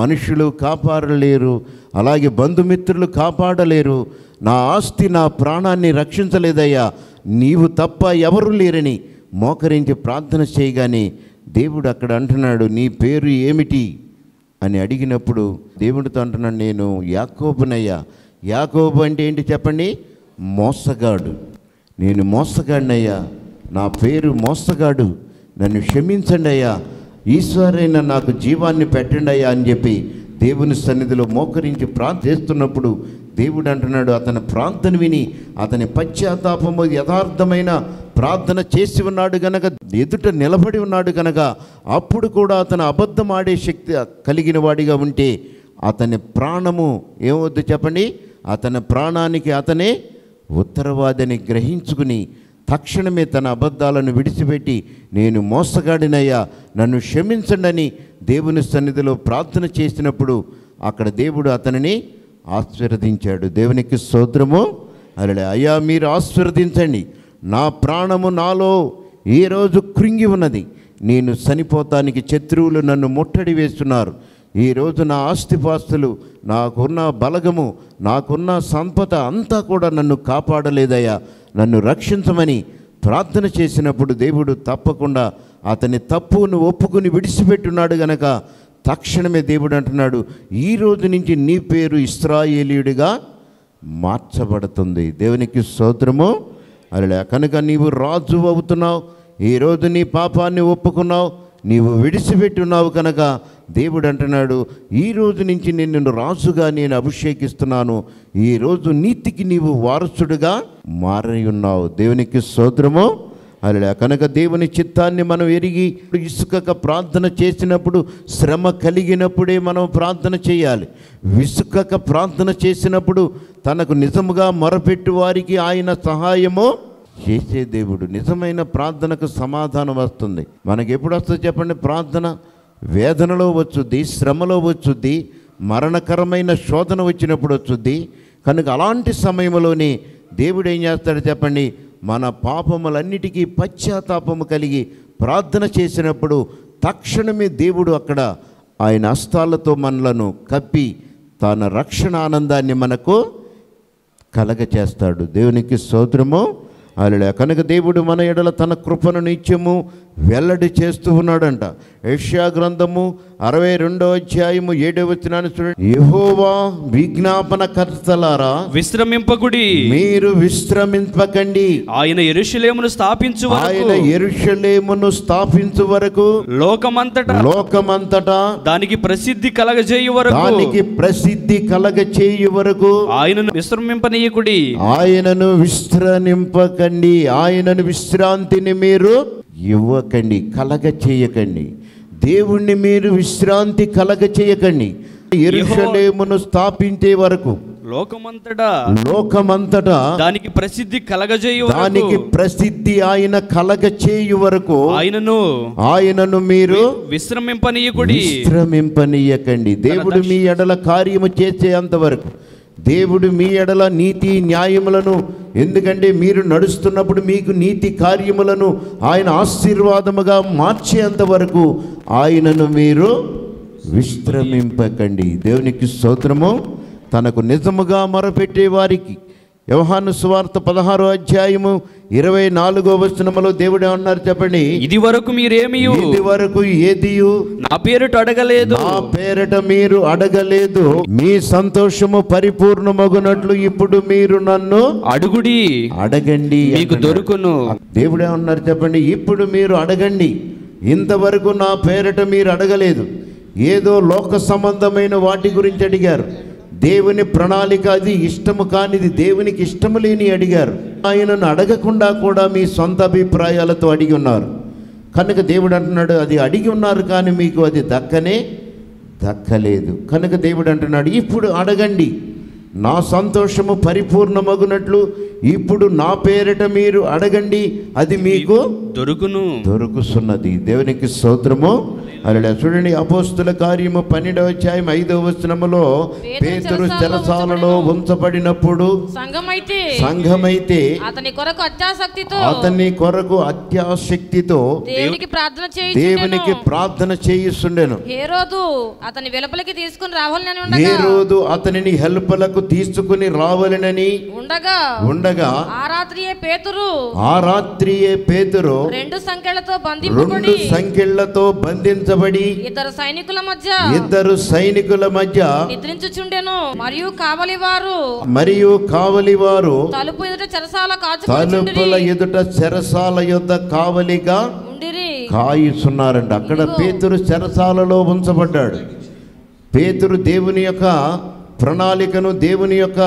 మనుషులు కాపాడలేరు అలాగే బంధుమిత్రులు కాపాడలేరు నా ఆస్తి నా ప్రాణాన్ని రక్షించలేదయ్యా నీవు తప్ప ఎవరు లేరని మోకరించి ప్రార్థన చేయగానే దేవుడు అక్కడ అంటున్నాడు నీ పేరు ఏమిటి అని అడిగినప్పుడు దేవుడితో అంటున్నాడు నేను యాకోబునయ్యా యాకోబు అంటే ఏంటి చెప్పండి మోసగాడు నేను మోసగాడినయ్యా నా పేరు మోసగాడు నన్ను క్షమించండి అయ్యా ఈశ్వరైన నాకు జీవాన్ని పెట్టండి అయ్యా అని చెప్పి దేవుని సన్నిధిలో మోకరించి ప్రార్థిస్తున్నప్పుడు దేవుడు అంటున్నాడు అతని ప్రార్థన విని అతని పశ్చాత్తాపము యథార్థమైన ప్రార్థన చేసి ఉన్నాడు గనక ఎదుట నిలబడి ఉన్నాడు గనక అప్పుడు కూడా అతను అబద్ధం ఆడే శక్తి కలిగిన వాడిగా ఉంటే అతని ప్రాణము ఏమవుద్దు చెప్పండి అతని ప్రాణానికి అతనే ఉత్తరవాదిని గ్రహించుకుని తక్షణమే తన అబద్ధాలను విడిచిపెట్టి నేను మోసగాడినయ్యా నన్ను క్షమించండి దేవుని సన్నిధిలో ప్రార్థన చేసినప్పుడు అక్కడ దేవుడు అతనిని ఆశీర్వదించాడు దేవునికి స్తోత్రము అలా అయ్యా మీరు ఆశీర్వదించండి నా ప్రాణము నాలో ఈ రోజు కృంగి ఉన్నది నేను చనిపోతానికి శత్రువులు నన్ను ముట్టడి వేస్తున్నారు ఈరోజు నా ఆస్తిపాస్తులు నాకున్న బలగము నాకున్న సంపద అంతా కూడా నన్ను కాపాడలేదయ్యా నన్ను రక్షించమని ప్రార్థన చేసినప్పుడు దేవుడు తప్పకుండా అతని తప్పును ఒప్పుకుని విడిచిపెట్టున్నాడు గనక తక్షణమే దేవుడు అంటున్నాడు ఈ రోజు నుంచి నీ పేరు ఇస్రాయేలీయుడిగా మార్చబడుతుంది దేవునికి స్తోత్రము అలా కనుక నీవు రాజు అవుతున్నావు ఈరోజు నీ పాపాన్ని ఒప్పుకున్నావు నీవు విడిచిపెట్టున్నావు కనుక దేవుడు అంటున్నాడు ఈ రోజు నుంచి నేను నిన్ను రాజుగా నేను అభిషేకిస్తున్నాను ఈ రోజు నీతికి నీవు వారసుడుగా మారి ఉన్నావు దేవునికి స్తోత్రము అలా కనుక దేవుని చిత్తాన్ని మనం ఎరిగి ఇసుకక ప్రార్థన చేసినప్పుడు శ్రమ కలిగినప్పుడే మనం ప్రార్థన చేయాలి విసుకక ప్రార్థన చేసినప్పుడు తనకు నిజముగా మొరపెట్టు వారికి ఆయన సహాయము చేసే దేవుడు నిజమైన ప్రార్థనకు సమాధానం వస్తుంది మనకి ఎప్పుడు వస్తుంది చెప్పండి ప్రార్థన వేదనలో వచ్చుద్ది శ్రమలో వచ్చుద్ది మరణకరమైన శోధన వచ్చినప్పుడు వచ్చుద్ది కనుక అలాంటి సమయంలోనే దేవుడు ఏం చేస్తాడు చెప్పండి మన పాపములన్నిటికీ పశ్చాత్తాపము కలిగి ప్రార్థన చేసినప్పుడు తక్షణమే దేవుడు అక్కడ ఆయన హస్తాలతో మనలను కప్పి తన రక్షణ ఆనందాన్ని మనకు కలగ చేస్తాడు దేవునికి స్తోత్రము అలా కనుక దేవుడు మన ఎడల తన కృపను నిత్యము వెల్లడి చేస్తూ ఉన్నాడంట యెషయా గ్రంథము అరవై రెండో అధ్యాయము ఏడవ వచ్చినాన్ని చూడండి యెహోవా విజ్ఞాపన కర్తలారా విశ్రమింపకుడి మీరు విశ్రమింపకండి ఆయన ఎరుషలేమును స్థాపించు ఆయన వరకు ఎరుషలేమును స్థాపించు వరకు లోకమంతటా లోకమంతటా దానికి ప్రసిద్ధి కలగజేయు వరకు దానికి ప్రసిద్ధి కలగ చేయు వరకు ఆయనను విశ్రమింపనీయకుడి ఆయనను విశ్రమింపకండి ఆయనను విశ్రాంతిని మీరు ఇవ్వకండి కలగ చేయకండి దేవుణ్ణి మీరు విశ్రాంతి కలగ చేయకండి ఎరుషలేమును స్థాపించే వరకు లోకమంతటా లోకమంతటా దానికి ప్రసిద్ధి కలగజేయు దానికి వరకు ప్రసిద్ధి ఆయన కలగ చేయు వరకు ఆయనను ఆయనను మీరు విశ్రమింపనీయకుడి విశ్రమింపనీయకండి దేవుడు మీ ఎడల కార్యము చేసేంత వరకు దేవుడు మీ ఎడల నీతి న్యాయములను ఎందుకంటే మీరు నడుస్తున్నప్పుడు మీకు నీతి కార్యములను ఆయన ఆశీర్వాదముగా మార్చేంత వరకు ఆయనను మీరు విశ్రమింపకండి దేవునికి స్తోత్రము తనకు నిజముగా మొరపెట్టే వారికి వ్యవహాను సువార్త పదహారో అధ్యాయము ఇరవై నాలుగో వచనములో దేవుడు ఏమన్నారు చెప్పండి ఇది వరకు మీరేమి ఇది వరకు ఏదియు నా పేరుట అడగలేదు నా పేరట మీరు అడగలేదు మీ సంతోషము పరిపూర్ణమగునట్లు ఇప్పుడు మీరు నన్ను అడుగుడి అడగండి మీకు అంటున్నాడు. దొరుకును దేవుడే ఉన్నారు చెప్పండి ఇప్పుడు మీరు అడగండి ఇంతవరకు నా పేరట మీరు అడగలేదు ఏదో లోక సంబంధమైన వాటి గురించి అడిగారు దేవుని ప్రణాళిక అది ఇష్టము కానిది దేవునికి ఇష్టము లేని అడిగారు ఆయనను అడగకుండా కూడా మీ సొంత అభిప్రాయాలతో అడిగి ఉన్నారు కనుక దేవుడు అంటున్నాడు అది అడిగి ఉన్నారు కానీ మీకు అది దక్కనే దక్కలేదు కనుక దేవుడు అంటున్నాడు ఇప్పుడు అడగండి నా సంతోషము పరిపూర్ణమగునట్లు ఇప్పుడు నా పేరిట మీరు అడగండి అది మీకు దొరుకును దొరుకుతున్నది దేవునికి స్తోత్రము అలా చూడండి అపోస్తుల కార్యము పన్నెండవ అధ్యాయం ఐదవ వచనములో పేతురు పేతురు చెరసాలలో చెరసాలలో ఉంచబడినప్పుడు సంఘమైతే సంఘమైతే అతని కొరకు అత్యాసక్తితో అతని కొరకు అత్యాసక్తితో దేవునికి ప్రార్థన దేవునికి చేయించుండెను ప్రార్థన చేయిస్తుండెను హేరోదు అతని వెలుపలికి తీసుకుని రావాలని ఏ ఉండగా రోజు అతనిని హెల్పలకు తీసుకుని రావాలనని ఉండగా ఉండగా ఆ రాత్రియే పేతురు ఆ రాత్రియే పేతురు రెండు సంఖ్యలతో రెండు బంధింపబడి సంఖ్యలతో బంధించబడి ఇద్దరు సైనికుల మధ్య ఇద్దరు సైనికుల మధ్య నిద్రించుచుండెను మరియు కావలి వారు మరియు కావలి వారు తలుపు ఎదుట చెరసాల తలుపుల కాచుకుంటుండిరి ఎదుట చెరసాల యొద్ద కావలిగా ఉండిరి కాయిస్తున్నారంట అక్కడ పేతురు చెరసాలలో ఉంచబడ్డాడు పేతురు దేవుని యొక్క ప్రణాళికను దేవుని యొక్క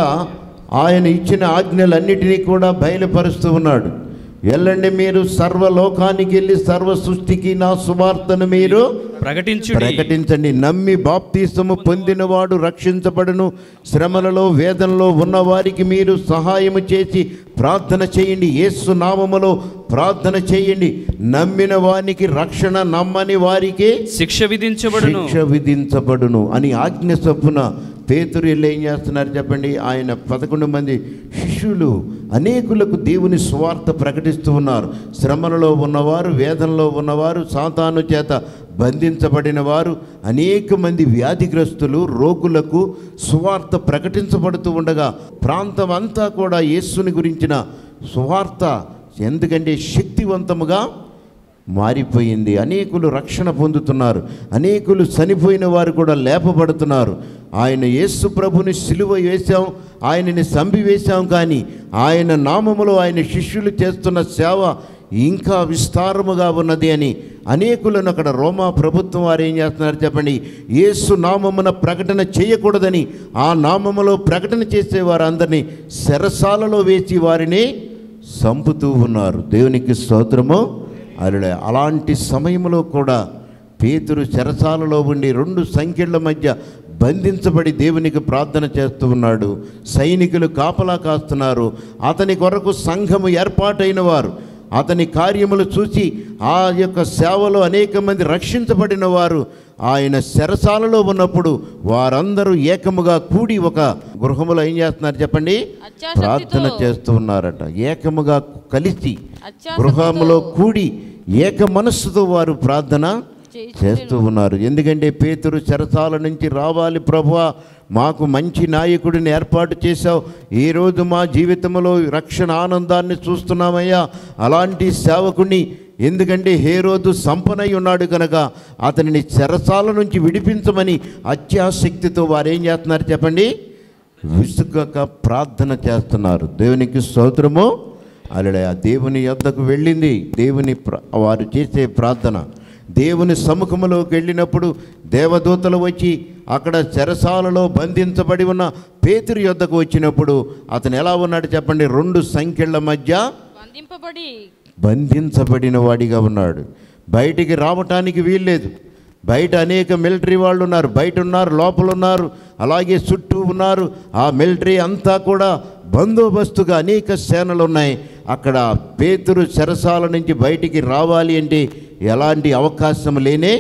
ఆయన ఇచ్చిన ఆజ్ఞలన్నిటినీ కూడా బయలుపరుస్తూ ఉన్నాడు వెళ్ళండి మీరు సర్వలోకానికి వెళ్ళి సర్వ సృష్టికి నా సువార్తను మీరు ప్రకటించుడి ప్రకటించండి నమ్మి బాప్తీసము పొందినవాడు రక్షించబడును శ్రమలలో వేదనలో ఉన్నవారికి మీరు సహాయము చేసి ప్రార్థన చేయండి యేసు నామములో ప్రార్థన చేయండి నమ్మిన వారికి రక్షణ నమ్మని వారికి శిక్ష విధించబడును శిక్ష విధించబడును అని ఆజ్ఞ చొప్పున పేతురు వెళ్ళి ఏం చేస్తున్నారు చెప్పండి ఆయన పదకొండు మంది శిష్యులు అనేకులకు దేవుని స్వార్థ ప్రకటిస్తూ ఉన్నారు శ్రమలలో ఉన్నవారు వేదనలో ఉన్నవారు సాతాను చేత బంధించబడిన వారు అనేక మంది వ్యాధిగ్రస్తులు రోగులకు సువార్త ప్రకటించబడుతూ ఉండగా ప్రాంతం అంతా కూడా యేసుని గురించిన సువార్త ఎందుకంటే శక్తివంతముగా మారిపోయింది అనేకులు రక్షణ పొందుతున్నారు అనేకులు చనిపోయిన వారు కూడా లేపబడుతున్నారు ఆయన యేసు ప్రభుని సిలువ వేశాం ఆయనని సంపివేశాం కానీ ఆయన నామములో ఆయన శిష్యులు చేస్తున్న సేవ ఇంకా విస్తారముగా ఉన్నది అని అనేకులను అక్కడ రోమా ప్రభుత్వం వారు ఏం చేస్తున్నారు చెప్పండి యేసు నామమున ప్రకటన చేయకూడదని ఆ నామములో ప్రకటన చేసే వారందరినీ శరసాలలో వేసి వారిని సంపుతూ ఉన్నారు దేవునికి స్తోత్రము అరుడే అలాంటి సమయంలో కూడా పేతురు చెరసాలలో ఉండి రెండు సంఖ్యల మధ్య బంధించబడి దేవునికి ప్రార్థన చేస్తూ ఉన్నాడు సైనికులు కాపలా కాస్తున్నారు అతని కొరకు సంఘము ఏర్పాటైన వారు అతని కార్యములు చూసి ఆ యొక్క సేవలో అనేక మంది రక్షించబడిన వారు ఆయన చెరసాలలో ఉన్నప్పుడు వారందరూ ఏకముగా కూడి ఒక గృహములో ఏం చేస్తున్నారు చెప్పండి ప్రార్థన అత్యాసక్తితో చేస్తూ ఉన్నారట ఏకముగా కలిసి అత్యాసక్తితో గృహములో కూడి ఏక మనస్సుతో వారు ప్రార్థన చేయించుకొనెను. చేస్తూ ఉన్నారు ఎందుకంటే పేతురు చెరసాల నుంచి రావాలి ప్రభువా మాకు మంచి నాయకుడిని ఏర్పాటు చేశావు ఈరోజు మా జీవితంలో రక్షణ ఆనందాన్ని చూస్తున్నామయ్యా అలాంటి సేవకుని ఎందుకంటే హేరోదు సంపనై ఉన్నాడు కనుక అతనిని చెరసాల నుంచి విడిపించమని అత్యాసక్తితో వారు ఏం చేస్తున్నారు చెప్పండి విసుగక ప్రార్థన చేస్తున్నారు దేవునికి స్తోత్రము అలడే ఆ దేవుని యొద్దకు వెళ్ళింది దేవుని ప్ర- వారు చేసే ప్రార్థన దేవుని సముఖములోకి వెళ్ళినప్పుడు దేవదూతలు వచ్చి అక్కడ చెరసాలలో బంధించబడి ఉన్న పేతురు యొద్దకు వచ్చినప్పుడు అతను ఎలా ఉన్నాడు చెప్పండి రెండు సంఖ్యల మధ్య బంధింపబడి బంధించబడిన వాడిగా ఉన్నాడు బయటికి రావటానికి వీల్లేదు బయట అనేక మిలిటరీ వాళ్ళు ఉన్నారు బయట ఉన్నారు లోపల ఉన్నారు అలాగే చుట్టూ ఉన్నారు ఆ మిలిటరీ అంతా కూడా బందోబస్తుగా అనేక సేనలు ఉన్నాయి అక్కడ పేతురు చెరసాల నుంచి బయటికి రావాలి అంటే ఎలాంటి అవకాశం లేనే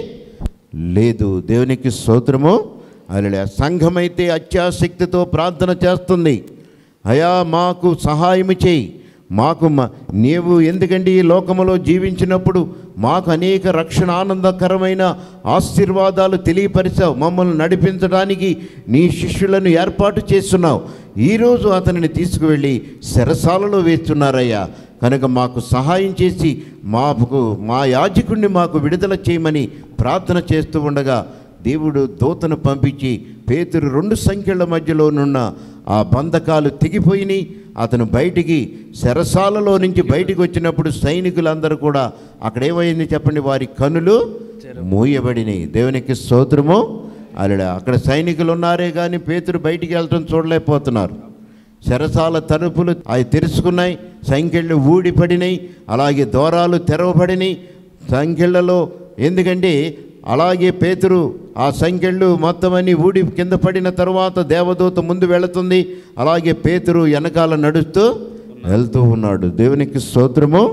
లేదు దేవునికి స్తోత్రము అలా సంఘమైతే అత్యాసక్తితో ప్రార్థన చేస్తుంది అయా మాకు సహాయము చేయి మాకు మ- నీవు ఎందుకంటే ఈ లోకములో జీవించినప్పుడు మాకు అనేక రక్షణ ఆనందకరమైన ఆశీర్వాదాలు తెలియపరిచావు మమ్మల్ని నడిపించడానికి నీ శిష్యులను ఏర్పాటు చేస్తున్నావు ఈరోజు అతనిని తీసుకువెళ్ళి శరసాలలో వేస్తున్నారయ్యా కనుక మాకు సహాయం చేసి మాకు మా యాజకుడిని మాకు విడుదల చేయమని ప్రార్థన చేస్తూ ఉండగా దేవుడు దూతను పంపించి పేతురు రెండు సంఖ్యల మధ్యలోనున్న ఆ బంధకాలు తెగిపోయినాయి అతను బయటికి శరసాలలో నుంచి బయటికి వచ్చినప్పుడు సైనికులందరూ కూడా అక్కడ ఏమైంది చెప్పండి వారి కనులు మూయబడినాయి దేవునికి స్తోత్రము అలా అక్కడ సైనికులు ఉన్నారే కానీ పేతురు బయటికి వెళ్ళటం చూడలేకపోతున్నారు చెరసాల తలుపులు అవి తెరుచుకున్నాయి సంఖ్యలు ఊడిపడినాయి అలాగే దూరాలు తెరవబడినాయి సంఖ్యలలో ఎందుకంటే అలాగే పేతురు ఆ సంఖ్యలు మొత్తం అన్ని ఊడి కింద పడిన తర్వాత దేవదూత ముందు వెళుతుంది అలాగే పేతురు వెనకాల నడుస్తూ వెళ్తూ ఉన్నాడు దేవునికి స్తోత్రము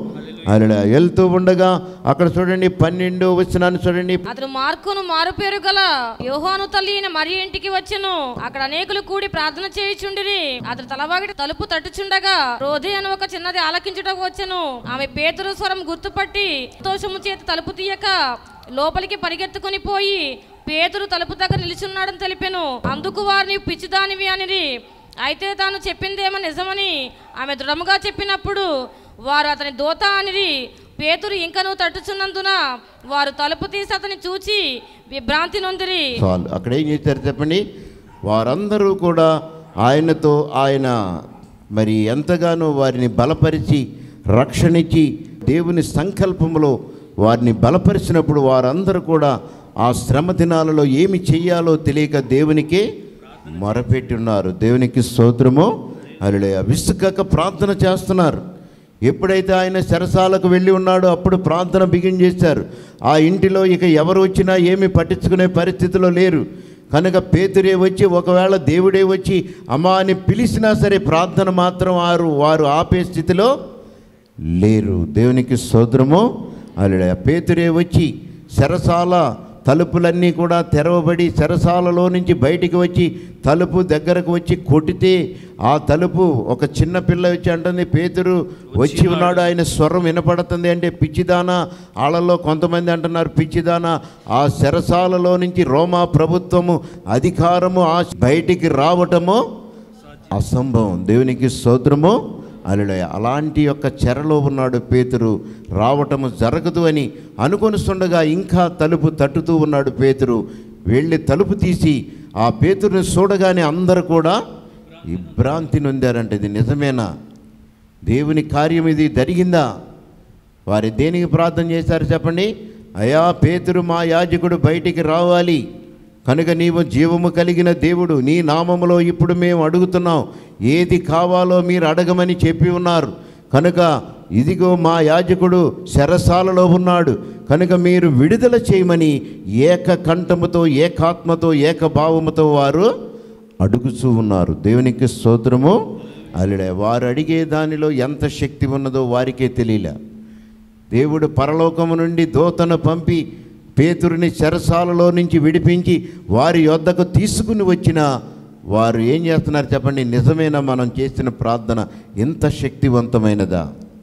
అలా వెళ్తూ ఉండగా అక్కడ చూడండి పన్నెండు వచ్చినాన్ని చూడండి అతడు మార్కును మారుపేరు గల యోహాను తల్లి అయిన మరి ఇంటికి వచ్చెను అక్కడ అనేకులు కూడి ప్రార్థన చేయుచుండిరి అతడు తలవాగిటి తలుపు తట్టుచుండగా రోధి అని ఒక చిన్నది ఆలకించుటకు వచ్చెను ఆమె పేతురు స్వరం గుర్తుపట్టి సంతోషము చేత తలుపు తీయక లోపలికి పరిగెత్తుకుని పోయి పేతురు తలుపు దగ్గర నిలుచున్నాడని తెలిపెను అందుకు వారిని పిచ్చిదానివి అనిరి అయితే తాను చెప్పిందేమో నిజమని ఆమె దృఢముగా చెప్పినప్పుడు వారు అతని దోత అనిరి పేతురు ఇంకనూ తట్టుచున్నందున వారు తలుపు తీసి అతని చూచి విభ్రాంతి నొందిరి చాలు అక్కడ ఏం చేశారు చెప్పండి వారందరూ కూడా ఆయనతో ఆయన మరి ఎంతగానో వారిని బలపరిచి రక్షణించి దేవుని సంకల్పంలో వారిని బలపరిచినప్పుడు వారందరూ కూడా ఆ శ్రమ దినాలలో ఏమి చెయ్యాలో తెలియక దేవునికే మొరపెట్టి ఉన్నారు దేవునికి స్తోత్రము అలా విసుకక ప్రార్థన చేస్తున్నారు ఎప్పుడైతే ఆయన చెరసాలకు వెళ్ళి ఉన్నాడో అప్పుడు ప్రార్థన బిగిన్ చేశారు ఆ ఇంటిలో ఇక ఎవరు వచ్చినా ఏమి పట్టించుకునే పరిస్థితిలో లేరు కనుక పేతురే వచ్చి ఒకవేళ దేవుడే వచ్చి అమ్మా అని పిలిచినా సరే ప్రార్థన మాత్రం వారు వారు ఆపే స్థితిలో లేరు దేవునికి సోదరము అలా పేతురే వచ్చి చెరసాల తలుపులన్నీ కూడా తెరవబడి చెరసాలలో నుంచి బయటికి వచ్చి తలుపు దగ్గరకు వచ్చి కొట్టితే ఆ తలుపు ఒక చిన్న పిల్ల వచ్చి అంటుంది పేతురు వచ్చి ఉన్నాడు ఆయన స్వరం వినపడుతుంది అంటే పిచ్చిదానా వాళ్ళలో కొంతమంది అంటున్నారు పిచ్చిదానా ఆ చెరసాలలో నుంచి రోమా ప్రభుత్వము అధికారము ఆ బయటికి రావటము అసంభవం దేవునికి స్తోత్రము అలడే అలాంటి యొక్క చెరలో ఉన్నాడు పేతురు రావటము జరగదు అని అనుకొనిస్తుండగా ఇంకా తలుపు తట్టుతూ ఉన్నాడు పేతురు వెళ్ళి తలుపు తీసి ఆ పేతురుని చూడగానే అందరూ కూడా విభ్రాంతి నొందారంట ఇది నిజమేనా దేవుని కార్యం ఇది జరిగిందా వారి దేనికి ప్రార్థన చేశారు చెప్పండి అయా పేతురు మా యాజకుడు బయటికి రావాలి కనుక నీవు జీవము కలిగిన దేవుడు నీ నామములో ఇప్పుడు మేము అడుగుతున్నాం ఏది కావాలో మీరు అడగమని చెప్పి ఉన్నారు కనుక ఇదిగో మా యాజకుడు శరసాలలో ఉన్నాడు కనుక మీరు విడుదల చేయమని ఏక కంఠముతో ఏకాత్మతో ఏకభావముతో వారు అడుగుచూ ఉన్నారు దేవునికి స్తోత్రము అల్లుడే వారు అడిగే దానిలో ఎంత శక్తి ఉన్నదో వారికే తెలియలే దేవుడు పరలోకము నుండి దోతను పంపి పేతురుని చెరసాలలో నుంచి విడిపించి వారి యొద్దకు తీసుకుని వచ్చిన వారు ఏం చేస్తున్నారు చెప్పండి నిజమేనా మనం చేసిన ప్రార్థన ఎంత శక్తివంతమైనదా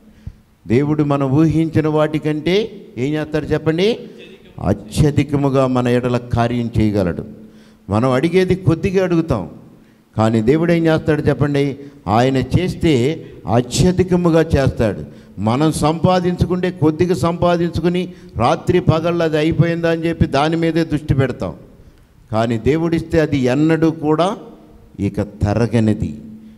దేవుడు మనం ఊహించిన వాటికంటే ఏం చేస్తాడు చెప్పండి అత్యధికముగా మన ఎడల కార్యం చేయగలడు మనం అడిగేది కొద్దిగా అడుగుతాం కానీ దేవుడు ఏం చేస్తాడు చెప్పండి ఆయన చేస్తే అత్యధికముగా చేస్తాడు మనం సంపాదించుకుంటే కొద్దిగా సంపాదించుకుని రాత్రి పగళ్ళు అది అయిపోయిందా అని చెప్పి దాని మీదే దృష్టి పెడతాం కానీ దేవుడిస్తే అది ఎన్నడూ కూడా ఇక తరగనిది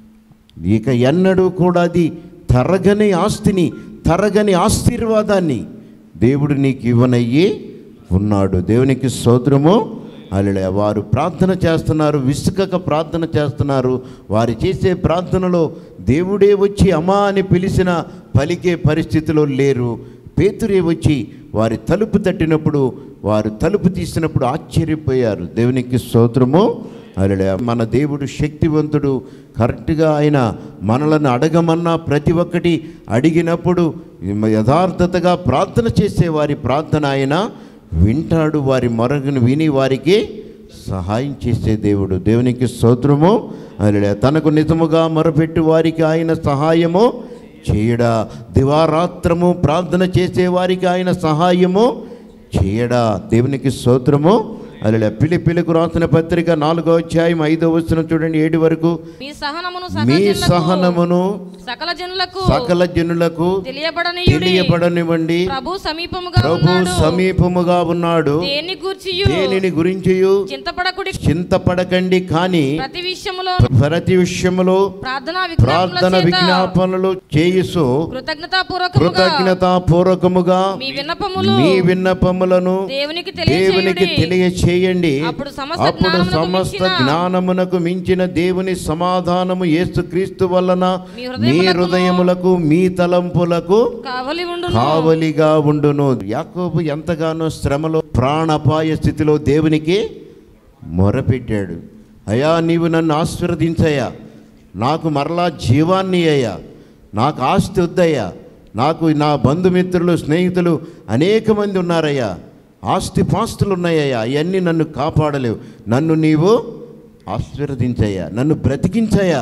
ఇక ఎన్నడూ కూడా అది తరగని ఆస్తిని తరగని ఆశీర్వాదాన్ని దేవుడు నీకు ఇవ్వనయ్యి ఉన్నాడు దేవునికి సోదరము అలా వారు ప్రార్థన చేస్తున్నారు విసుకక ప్రార్థన చేస్తున్నారు వారు చేసే ప్రార్థనలో దేవుడే వచ్చి అమ్మా అని పిలిచిన పలికే పరిస్థితిలో లేరు పేతురే వచ్చి వారి తలుపు తట్టినప్పుడు వారు తలుపు తీసినప్పుడు ఆశ్చర్యపోయారు దేవునికి స్తోత్రము అలా మన దేవుడు శక్తివంతుడు కరెక్ట్గా ఆయన మనలను అడగమన్నా ప్రతి ఒక్కటి అడిగినప్పుడు యథార్థతగా ప్రార్థన చేసే వారి ప్రార్థన ఆయన వింటాడు వారి మొరగను విని వారికి సహాయం చేసే దేవుడు దేవునికి స్తోత్రము అలా తనకు నిజముగా మొరపెట్టి వారికి ఆయన సహాయము చేయడా దివారాత్రము ప్రార్థన చేసే వారికి ఆయన సహాయము చేయడా దేవునికి స్తోత్రము అలా పిలిపిలకు రాసిన పత్రిక నాలుగో అధ్యాయం ఐదో వచ్చిన చూడండి ఏడు వరకు మీ సహనమును మీ సకల జనులకు, సహనమును సకల జనులకు సకల జనులకు తెలియబడనీయుడి తెలియబడనివ్వండి ప్రభు సమీపముగా ప్రభు ఉన్నాడు సమీపముగా ఉన్నాడు దేని గూర్చియు దేనిని గురించియు చింతపడకుడి చింతపడకండి కానీ ప్రతి విషయములో ప్రతి విషయములో ప్రార్థన ప్రార్థన విజ్ఞాపనలు చేయుసు కృతజ్ఞతాపూర్వకముగా కృతజ్ఞత పూర్వకముగా మీ విన్నపములు మీ విన్నపములను దేవునికి దేవునికి తెలియచేయుడి తెలియచేయండి అప్పుడు సమస్త అప్పుడు జ్ఞానమునకు సమస్త మించిన జ్ఞానమునకు మించిన దేవుని సమాధానము యేసుక్రీస్తు వలన మీ మీ హృదయములకును హృదయములకు మీ తలంపులకు కావలి ఉండు కావలిగా ఉండును యాకోబు ఎంతగానో శ్రమలో ప్రాణాపాయ స్థితిలో దేవునికి మొరపెట్టాడు అయ్యా నీవు నన్ను ఆశీర్వదించయ్యా నాకు మరలా జీవాన్ని అయ్యా నాకు ఆస్తి వద్దయ్యా నాకు నా బంధుమిత్రులు స్నేహితులు అనేక మంది ఉన్నారయ్యా ఆస్తి పాస్తులు ఉన్నాయ్యా అవన్నీ నన్ను కాపాడలేవు నన్ను నీవు ఆశీర్వదించయ్యా నన్ను బ్రతికించయ్యా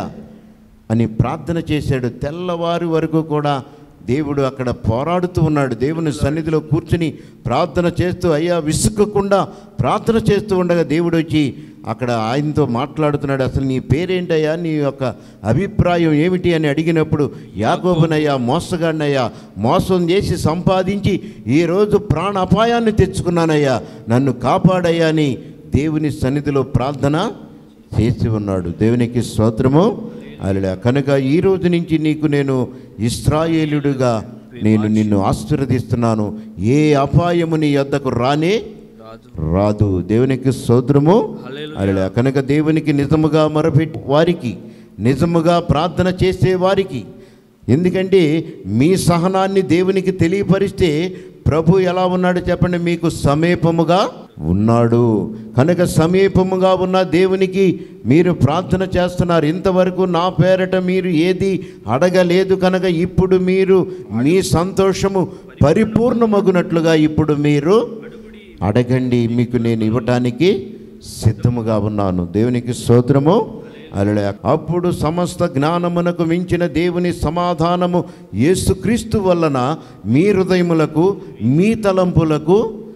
అని ప్రార్థన చేశాడు తెల్లవారి వరకు కూడా దేవుడు అక్కడ పోరాడుతూ ఉన్నాడు దేవుని సన్నిధిలో కూర్చుని ప్రార్థన చేస్తూ అయ్యా విసుక్కకుండా ప్రార్థన చేస్తూ ఉండగా దేవుడు వచ్చి అక్కడ ఆయనతో మాట్లాడుతున్నాడు అసలు నీ పేరేంటయ్యా నీ యొక్క అభిప్రాయం ఏమిటి అని అడిగినప్పుడు యాకోబునయ్యా మోసగాడినయ్యా మోసం చేసి సంపాదించి ఈరోజు ప్రాణ అపాయాన్ని తెచ్చుకున్నానయ్యా నన్ను కాపాడయ్యా అని దేవుని సన్నిధిలో ప్రార్థన చేసి ఉన్నాడు దేవునికి స్తోత్రము అలా కనుక ఈ రోజు నుంచి నీకు నేను ఇస్రాయేలుడుగా నేను నిన్ను ఆశీర్వదిస్తున్నాను ఏ అపాయము నీ యొద్దకు రానే రాదు దేవునికి స్తోత్రము అలా కనుక దేవునికి నిజముగా మొరపెట్టి వారికి నిజముగా ప్రార్థన చేసే వారికి ఎందుకంటే మీ సహనాన్ని దేవునికి తెలియపరిస్తే ప్రభు ఎలా ఉన్నాడు చెప్పండి మీకు సమీపముగా ఉన్నాడు కనుక సమీపముగా ఉన్న దేవునికి మీరు ప్రార్థన చేస్తున్నారు ఇంతవరకు నా పేరట మీరు ఏది అడగలేదు కనుక ఇప్పుడు మీరు మీ సంతోషము పరిపూర్ణమగునట్లుగా ఇప్పుడు మీరు అడగండి మీకు నేను ఇవ్వటానికి సిద్ధముగా ఉన్నాను దేవునికి స్తోత్రము అలలే అప్పుడు సమస్త జ్ఞానమునకు మించిన దేవుని సమాధానము యేసుక్రీస్తు వలన మీ హృదయములకు మీ తలంపులకు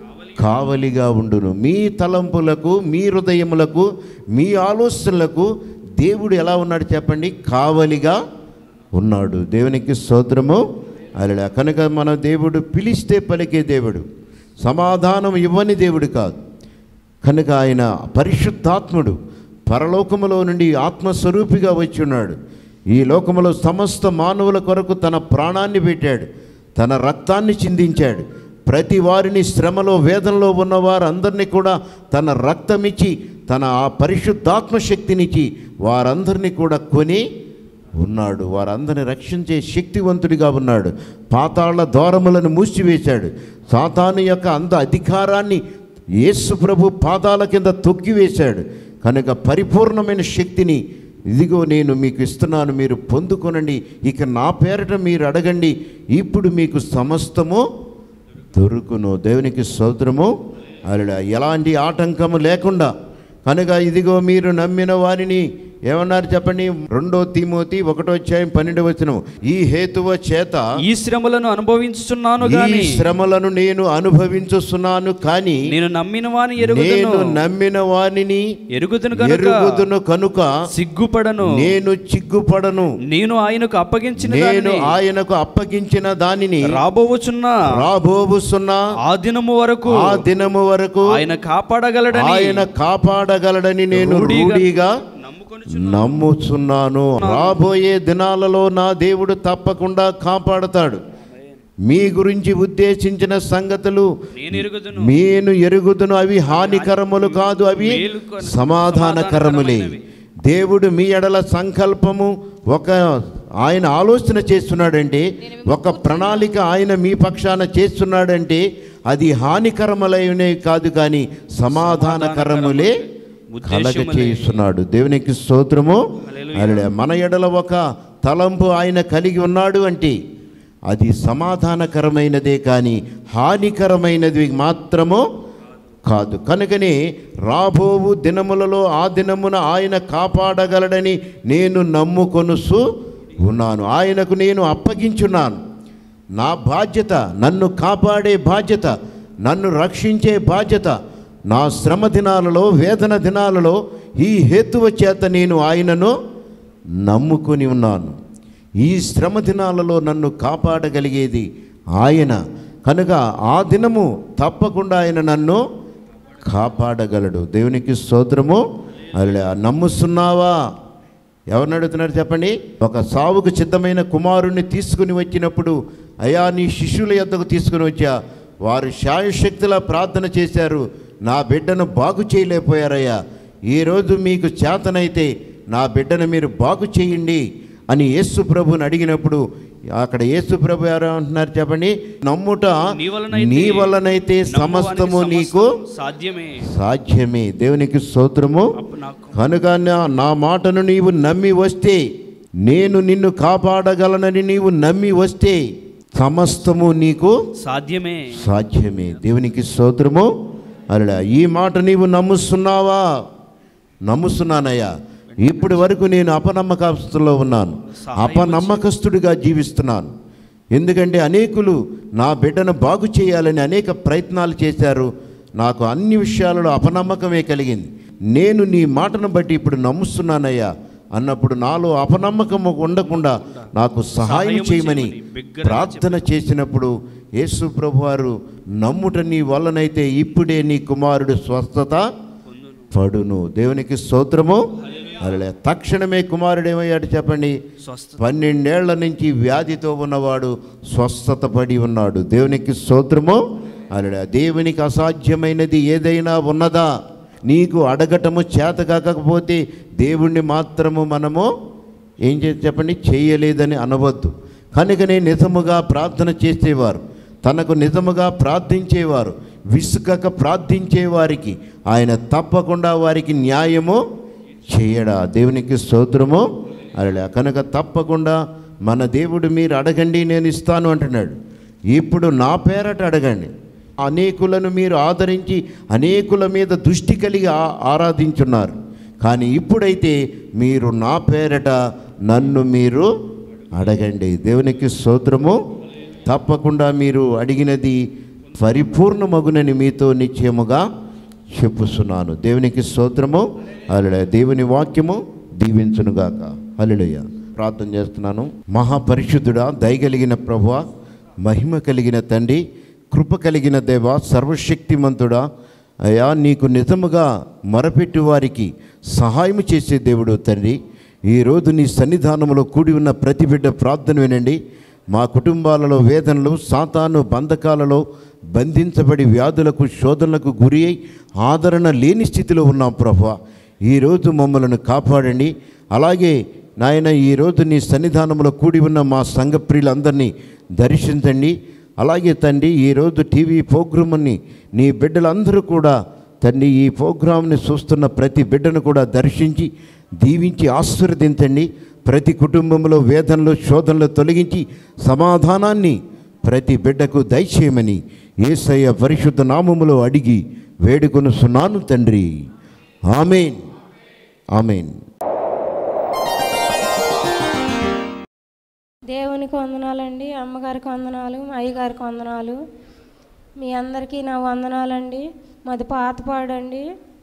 కావలిగా ఉండును మీ తలంపులకు మీ హృదయములకు మీ ఆలోచనలకు దేవుడు ఎలా ఉన్నాడు చెప్పండి కావలిగా ఉన్నాడు దేవునికి స్తోత్రము అలా కనుక మన దేవుడు పిలిస్తే పలికే దేవుడు సమాధానం ఇవ్వని దేవుడు కాదు కనుక ఆయన పరిశుద్ధాత్ముడు పరలోకములో నుండి ఆత్మస్వరూపిగా వచ్చి ఉన్నాడు ఈ లోకములో సమస్త మానవుల కొరకు తన ప్రాణాన్ని పెట్టాడు తన రక్తాన్ని చిందించాడు ప్రతి వారిని శ్రమలో వేదనలో ఉన్న వారందరినీ కూడా తన రక్తమిచ్చి తన ఆ పరిశుద్ధాత్మ శక్తినిచ్చి వారందరినీ కూడా కొని ఉన్నాడు వారందరిని రక్షించే శక్తివంతుడిగా ఉన్నాడు పాతాళ ద్వారములను మూసివేశాడు సాతాను యొక్క అంత అధికారాన్ని యేసు ప్రభు పాదాల కింద తొక్కివేశాడు కనుక పరిపూర్ణమైన శక్తిని ఇదిగో నేను మీకు ఇస్తున్నాను మీరు పొందుకొనండి ఇక నా పేరట మీరు అడగండి ఇప్పుడు మీకు సమస్తము దొరుకును దేవునికి స్తోత్రము అలా ఎలాంటి ఆటంకము లేకుండా కనుక ఇదిగో మీరు నమ్మిన వారిని ఏమన్నారు చెప్పండి రెండో తీమోతి ఒకటో అధ్యాయం పన్నెండు వచనం ఈ హేతువ చేత ఈ శ్రమలను అనుభవించుచున్నాను ఈ గాని శ్రమలను నేను అనుభవించుస్తున్నాను కానీ నేను నమ్మిన వాని నేను ఎరుగుదును నమ్మిన వానిని ఎరుగుదును కనుక ఎరుగుదును కనుక సిగ్గుపడను నేను చిగ్గుపడను నేను ఆయనకు అప్పగించిన నేను దానిని ఆయనకు అప్పగించిన దానిని రాబోవుచున్న రాబోబుస్తున్న ఆ దినము వరకు ఆ దినము వరకు ఆయన కాపాడగలడని ఆయన కాపాడగలడని నేను రూఢిగా రూఢిగా నమ్ముకొని నమ్ముచున్నాను రాబోయే దినాలలో నా దేవుడు తప్పకుండా కాపాడతాడు మీ గురించి ఉద్దేశించిన సంగతులు నేను ఎరుగుదును నేను ఎరుగుదును అవి హానికరములు కాదు అవి మేలుకొన- సమాధానకరములే దేవుడు మీ ఎడల సంకల్పము ఒక ఆయన ఆలోచన చేస్తున్నాడంటే ఒక ప్రణాళిక ఆయన మీ పక్షాన చేస్తున్నాడంటే అది హానికరములైనవి కాదు కానీ సమాధానకరములే కలగ చేస్తున్నాడు దేవునికి స్తోత్రము అలే మన ఎడల ఒక తలంపు ఆయన కలిగి ఉన్నాడు అంటే అది సమాధానకరమైనదే కానీ హానికరమైనది మాత్రము కాదు కనుకనే రాబోవు దినములలో ఆ దినమున ఆయన కాపాడగలడని నేను నమ్ముకొనుసు ఉన్నాను ఆయనకు నేను అప్పగించున్నాను నా బాధ్యత నన్ను కాపాడే బాధ్యత నన్ను రక్షించే బాధ్యత నా శ్రమ దినాలలో వేదన దినాలలో ఈ హేతువ చేత నేను ఆయనను నమ్ముకొని ఉన్నాను ఈ శ్రమ దినాలలో నన్ను కాపాడగలిగేది ఆయన కనుక ఆ దినము తప్పకుండా ఆయన నన్ను కాపాడగలడు దేవునికి స్తోత్రము అలా నమ్ముస్తున్నావా ఎవరిని అడుగుతున్నారు చెప్పండి ఒక సావుకు సిద్ధమైన కుమారుణ్ణి తీసుకుని వచ్చినప్పుడు అయా నీ శిష్యుల యొద్దకు తీసుకుని వచ్చా వారు శాయశక్తిలా ప్రార్థన చేశారు నా బిడ్డను బాగు చేయలేకపోయారయ్యా ఈరోజు మీకు చేతనైతే నా బిడ్డను మీరు బాగు చేయండి అని యేసు ప్రభుని అడిగినప్పుడు అక్కడ యేసు ప్రభు ఎవరు అంటున్నారు చెప్పండి నమ్ముట నీ వలనైతే- నీ వలనైతే నమ్మువానికి సమస్తము నీకు సమస్తం సాధ్యమే సాధ్యమే దేవునికి స్తోత్రము అప్పుడు నాకు కనుక నా నా మాటను నీవు నమ్మి వస్తే నేను నిన్ను కాపాడగలనని నీవు నమ్మి వస్తే సమస్తము నీకు సాధ్యమే సాధ్యమే దేవునికి స్తోత్రము అలా ఈ మాట నీవు నమ్ముస్తున్నావా నమ్ముస్తున్నానయ్యా ఇప్పటి వరకు నేను అపనమ్మకస్తులో ఉన్నాను అపనమ్మకస్తుడిగా జీవిస్తున్నాను ఎందుకంటే అనేకులు నా బిడ్డను బాగు చేయాలని అనేక ప్రయత్నాలు చేశారు నాకు అన్ని విషయాలలో అపనమ్మకమే కలిగింది నేను నీ మాటను బట్టి ఇప్పుడు నమ్ముస్తున్నానయ్యా అన్నప్పుడు నాలో అపనమ్మకము ఉండకుండా నాకు సహాయం సహాయము చేయమని చేయమని బిగ్గరగా ప్రార్థన చేసినప్పుడు యేసు ప్రభువారు నమ్ముట నీ వల్లనైతే ఇప్పుడే నీ కుమారుడు స్వస్థత పడును దేవునికి స్తోత్రము అలా తక్షణమే కుమారుడు ఏమయ్యాడు చెప్పండి స్వస్థ పన్నెండేళ్ల నుంచి వ్యాధితో ఉన్నవాడు స్వస్థత పడి ఉన్నాడు దేవునికి స్తోత్రము అలా దేవునికి అసాధ్యమైనది ఏదైనా ఉన్నదా నీకు అడగటము చేత కాకపోతే దేవుణ్ణి మాత్రము మనము ఏం చేసి చెప్పండి చేయలేదని అనవద్దు కనుకనే నిజముగా ప్రార్థన చేసేవారు తనకు నిజముగా ప్రార్థించేవారు విసుకక ప్రార్థించే వారికి ఆయన తప్పకుండా వారికి న్యాయము చేయడా దేవునికి స్తోత్రము అలా కనుక తప్పకుండా మన దేవుడు మీరు అడగండి నేను ఇస్తాను అంటున్నాడు ఇప్పుడు నా పేరట అడగండి అనేకులను మీరు ఆదరించి అనేకుల మీద దృష్టి కలిగి ఆ- ఆరాధించున్నారు కానీ ఇప్పుడైతే మీరు నా పేరట నన్ను మీరు అడగండి దేవునికి స్తోత్రము తప్పకుండా మీరు అడిగినది పరిపూర్ణమగునని మీతో నిశ్చయముగా చెప్పుస్తున్నాను దేవునికి స్తోత్రము అలడ దేవుని వాక్యము దీవించునుగాక అలడయ్య ప్రార్థన చేస్తున్నాను మహాపరిశుద్ధుడా దయగలిగిన ప్రభువ మహిమ కలిగిన తండ్రి కృప కలిగిన దేవ సర్వశక్తిమంతుడా అయ్యా నీకు నిజముగా మొరపెట్టు వారికి సహాయం చేసే దేవుడు తండ్రి ఈరోజు నీ సన్నిధానంలో కూడి ఉన్న ప్రతి బిడ్డ ప్రార్థన వినండి మా కుటుంబాలలో వేదనలు సాతాను బంధకాలలో బంధించబడి వ్యాధులకు శోధనలకు గురి అయి ఆదరణ లేని స్థితిలో ఉన్నాం ప్రభా ఈరోజు మమ్మలను కాపాడండి అలాగే నాయన ఈరోజు నీ సన్నిధానంలో కూడి ఉన్న మా సంఘ ప్రియులందరినీ దర్శించండి అలాగే తండ్రి ఈరోజు టీవీ ప్రోగ్రామ్ని నీ బిడ్డలందరూ కూడా తండ్రి ఈ ప్రోగ్రాంని చూస్తున్న ప్రతి బిడ్డను కూడా దర్శించి దీవించి ఆశీర్వదించండి ప్రతి కుటుంబంలో వేదనలు శోధనలు తొలగించి సమాధానాన్ని ప్రతి బిడ్డకు దయచేయమని ఏసయ్య పరిశుద్ధ నామములో అడిగి వేడుకొనుస్తున్నాను తండ్రి ఆమెన్ ఆమెన్ దేవునికి వందనాలండి అమ్మగారికి వందనాలు అయ్యగారికి వందనాలు మీ అందరికీ నా వందనాలండి మాది పాతపాడండి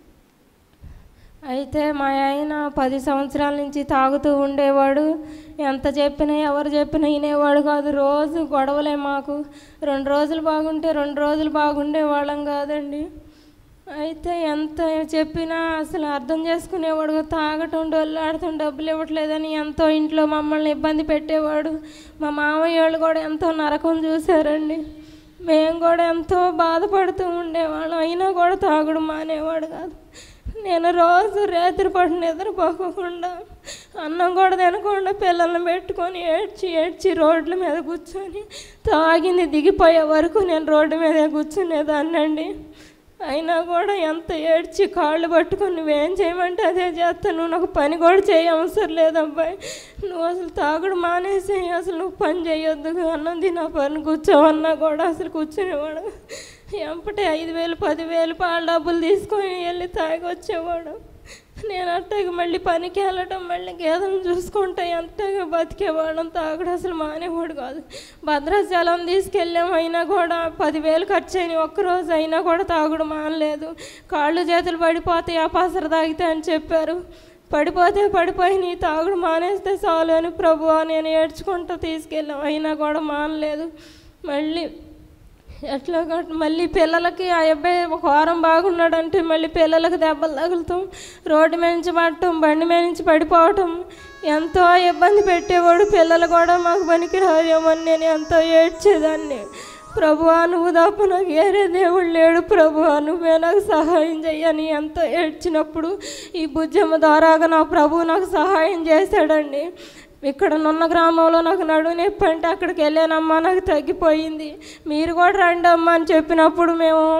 అయితే మా ఆయన పది సంవత్సరాల నుంచి తాగుతూ ఉండేవాడు ఎంత చెప్పినా ఎవరు చెప్పినా వినేవాడు కాదు రోజు గొడవలే మాకు రెండు రోజులు బాగుంటే రెండు రోజులు బాగుండే వాళ్ళం కాదండి అయితే ఎంత చెప్పినా అసలు అర్థం చేసుకునేవాడు కాదు. తాగటం డొల్లాడటం డబ్బులు ఇవ్వట్లేదని ఎంతో ఇంట్లో మమ్మల్ని ఇబ్బంది పెట్టేవాడు మా మామయ్య వాళ్ళు కూడా ఎంతో నరకం చూశారండి మేము కూడా ఎంతో బాధపడుతూ ఉండేవాళ్ళం అయినా కూడా తాగుడు మానేవాడు కాదు నేను రోజు రాత్రి పట్టు నిద్రపోకుండా అన్నం కూడా తినకుండా పిల్లల్ని పెట్టుకొని ఏడ్చి ఏడ్చి రోడ్ల మీద కూర్చొని తాగింది దిగిపోయే వరకు నేను రోడ్డు మీద కూర్చునేదాన్నండి అయినా కూడా ఎంత ఏడ్చి కాళ్ళు పట్టుకొని నువ్వేం చేయమంటే అదే చేస్తాను నువ్వు నాకు పని కూడా చేయ అవసరం లేదబ్బాయి నువ్వు అసలు తాగుడు మానేసి అసలు నువ్వు పని చేయొద్దు అన్నం తిన పని కూర్చోవన్నా కూడా అసలు కూర్చునేవాడు ఎంపటే ఐదు వేలు పదివేలు పాల డబ్బులు తీసుకొని వెళ్ళి తాగి వచ్చేవాడు నేను అట్టగా మళ్ళీ పనికి వెళ్ళటం మళ్ళీ గేదెలను చూసుకుంటే ఎంతగా బతికేవాళ్ళం తాగుడు అసలు మానేవాడు కాదు భద్రాచలం తీసుకెళ్ళాం అయినా కూడా పదివేలు ఖర్చు అయినాయి ఒక్కరోజు అయినా కూడా తాగుడు మానలేదు కాళ్ళు చేతులు పడిపోతాయి ఆ పసరు తాగితే అని చెప్పారు పడిపోతే పడిపోయి నీ తాగుడు మానేస్తే చాలు అని ప్రభు నేను ఏడ్చుకుంటూ తీసుకెళ్ళాం అయినా కూడా మానలేదు మళ్ళీ ఎట్లా గట్- మళ్ళీ పిల్లలకి ఆ అబ్బాయి ఒక వారం బాగున్నాడంటే మళ్ళీ పిల్లలకి దెబ్బలు తగులుతాం రోడ్డు మీద నుంచి పడటం బండి మీద నుంచి పడిపోవటం ఎంతో ఇబ్బంది పెట్టేవాడు పిల్లలు కూడా మాకు పనికి రాదేమని నేను ఎంతో ఏడ్చేదాన్ని ప్రభువా నువ్వు తప్ప నాకు వేరే దేవుడు లేడు ప్రభువా నువ్వే నాకు సహాయం చెయ్యని ఎంతో ఏడ్చినప్పుడు ఈ భుజమ్మ ద్వారాగా నా ప్రభువు నాకు సహాయం చేశాడండి ఇక్కడ నున్న గ్రామంలో నాకు నడువు నొప్పి అంటే అక్కడికి వెళ్ళానమ్మా నాకు తగ్గిపోయింది మీరు కూడా రండి అమ్మా అని చెప్పినప్పుడు మేము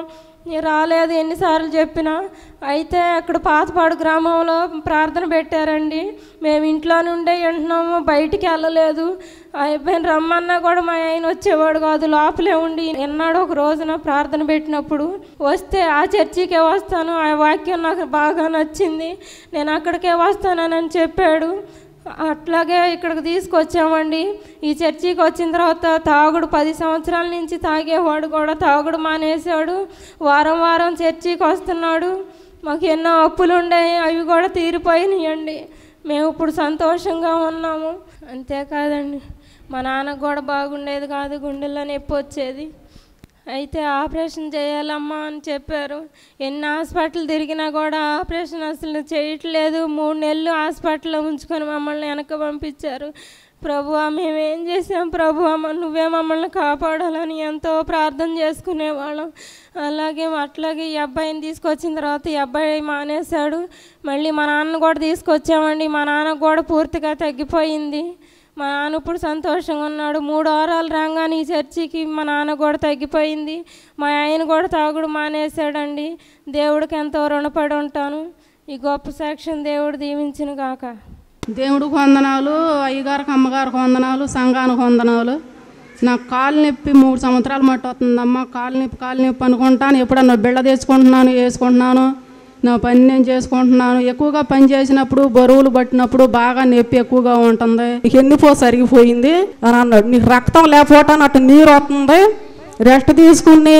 నేను రాలేదు ఎన్నిసార్లు చెప్పినా అయితే అక్కడ పాతపాడు గ్రామంలో ప్రార్థన పెట్టారండి మేము ఇంట్లో నుండే వింటున్నాము బయటికి వెళ్ళలేదు ఆ అబ్బాయిని రమ్మన్నా కూడా మా ఆయన వచ్చేవాడు కాదు లోపలే ఉండి ఎన్నాడు ఒక రోజున ప్రార్థన పెట్టినప్పుడు వస్తే ఆ చర్చికే వస్తాను ఆ వాక్యం నాకు బాగా నచ్చింది నేను అక్కడికే వస్తానని చెప్పాడు అట్లాగే ఇక్కడికి తీసుకొచ్చామండి ఈ చర్చికి వచ్చిన తర్వాత తాగుడు పది సంవత్సరాల నుంచి తాగేవాడు కూడా తాగుడు మానేశాడు వారం వారం చర్చికి వస్తున్నాడు మాకు ఎన్నో అప్పులు ఉండేవి అవి కూడా తీరిపోయినాయండి మేము ఇప్పుడు సంతోషంగా ఉన్నాము అంతేకాదండి మా నాన్నకు కూడా బాగుండేది కాదు గుండెల్లో నొప్పి వచ్చేది అయితే ఆపరేషన్ చేయాలమ్మా అని చెప్పారు ఎన్ని హాస్పిటల్ తిరిగినా కూడా ఆపరేషన్ అసలు చేయట్లేదు మూడు నెలలు హాస్పిటల్లో ఉంచుకొని మమ్మల్ని వెనక పంపించారు ప్రభు మేమేం చేసాం ప్రభు నువ్వే మమ్మల్ని కాపాడాలని ఎంతో ప్రార్థన చేసుకునేవాళ్ళం అలాగే అట్లాగే ఈ అబ్బాయిని తీసుకొచ్చిన తర్వాత ఈ అబ్బాయి మానేశాడు మళ్ళీ మా నాన్న కూడా తీసుకొచ్చామండి మా నాన్నకు కూడా పూర్తిగా తగ్గిపోయింది మా నాన్న ఇప్పుడు సంతోషంగా ఉన్నాడు మూడు వారాలు రాగానే ఈ చర్చికి మా నాన్న కూడా తగ్గిపోయింది మా ఆయన కూడా తాగుడు మానేశాడండి దేవుడికి ఎంతో రుణపడి ఉంటాను ఈ గొప్ప సాక్ష్యం దేవుడు దీవించిన గాక దేవుడికి వందనాలు అయ్యగారికి అమ్మగారికి వందనాలు సంఘానికి వందనాలు నాకు కాలు నొప్పి మూడు సంవత్సరాలు మట్టి వస్తుందమ్మా కాలు నొప్పి కాలు నొప్పి అనుకుంటాను ఎప్పుడన్నా బిళ్ళ తెచ్చుకుంటున్నాను వేసుకుంటున్నాను నా పని నేను చేసుకుంటున్నాను ఎక్కువగా పని చేసినప్పుడు బరువులు పట్టినప్పుడు బాగా నొప్పి ఎక్కువగా ఉంటుంది నీకు ఎన్నిపో సరిగిపోయింది అని అన్నాడు నీకు రక్తం లేకపోవటాన్ని అటు నీరు వస్తుంది రెస్ట్ తీసుకుని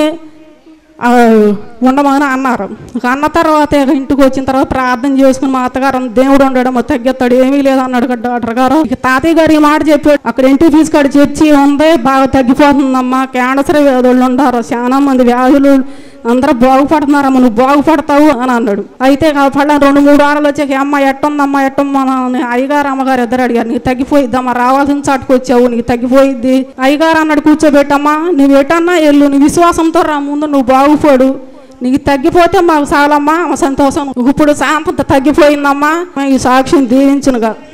ఆ, ఉండమని అన్నారు ఇక అన్న తర్వాత ఇక ఇంటికి వచ్చిన తర్వాత ప్రార్థన చేసుకుని మా అత్తగారు అన్న, దేవుడు ఉండడం తగ్గెత్తాడు ఏమీ లేదు అన్నాడు కదా డాక్టర్ గారు ఇక తాతయ్య గారు ఈ మాట చెప్పాడు అక్కడ ఇంటికి తీసుకాడు చర్చి ఉంది బాగా తగ్గిపోతుందమ్మా క్యాన్సర్ వ్యాధులు ఉండారు చాలా మంది వ్యాధులు అందరూ బాగుపడుతున్నారమ్మ నువ్వు బాగుపడతావు అని అన్నాడు అయితే ఇక పళ్ళ రెండు మూడు వారాలు వచ్చాక అమ్మ ఎట్టుందమ్మా ఎట్టమ్మా అని అయ్యగారు అమ్మగారు ఇద్దరు అడిగారు నీకు తగ్గిపోయిద్దమ్మా రావాల్సిన చాటుకు వచ్చావు నీకు తగ్గిపోయిద్ది అయ్యగారు అన్నాడు కూర్చోబెట్టమ్మా నువ్వు ఎటన్నా వెళ్ళు నీ విశ్వాసంతో రా ముందు నువ్వు బాగుపడు నీకు తగ్గిపోతే మాకు చాలమ్మా సంతోషం ఇప్పుడు శాంతత తగ్గిపోయిందమ్మా ఈ సాక్ష్యం దీవించునుగా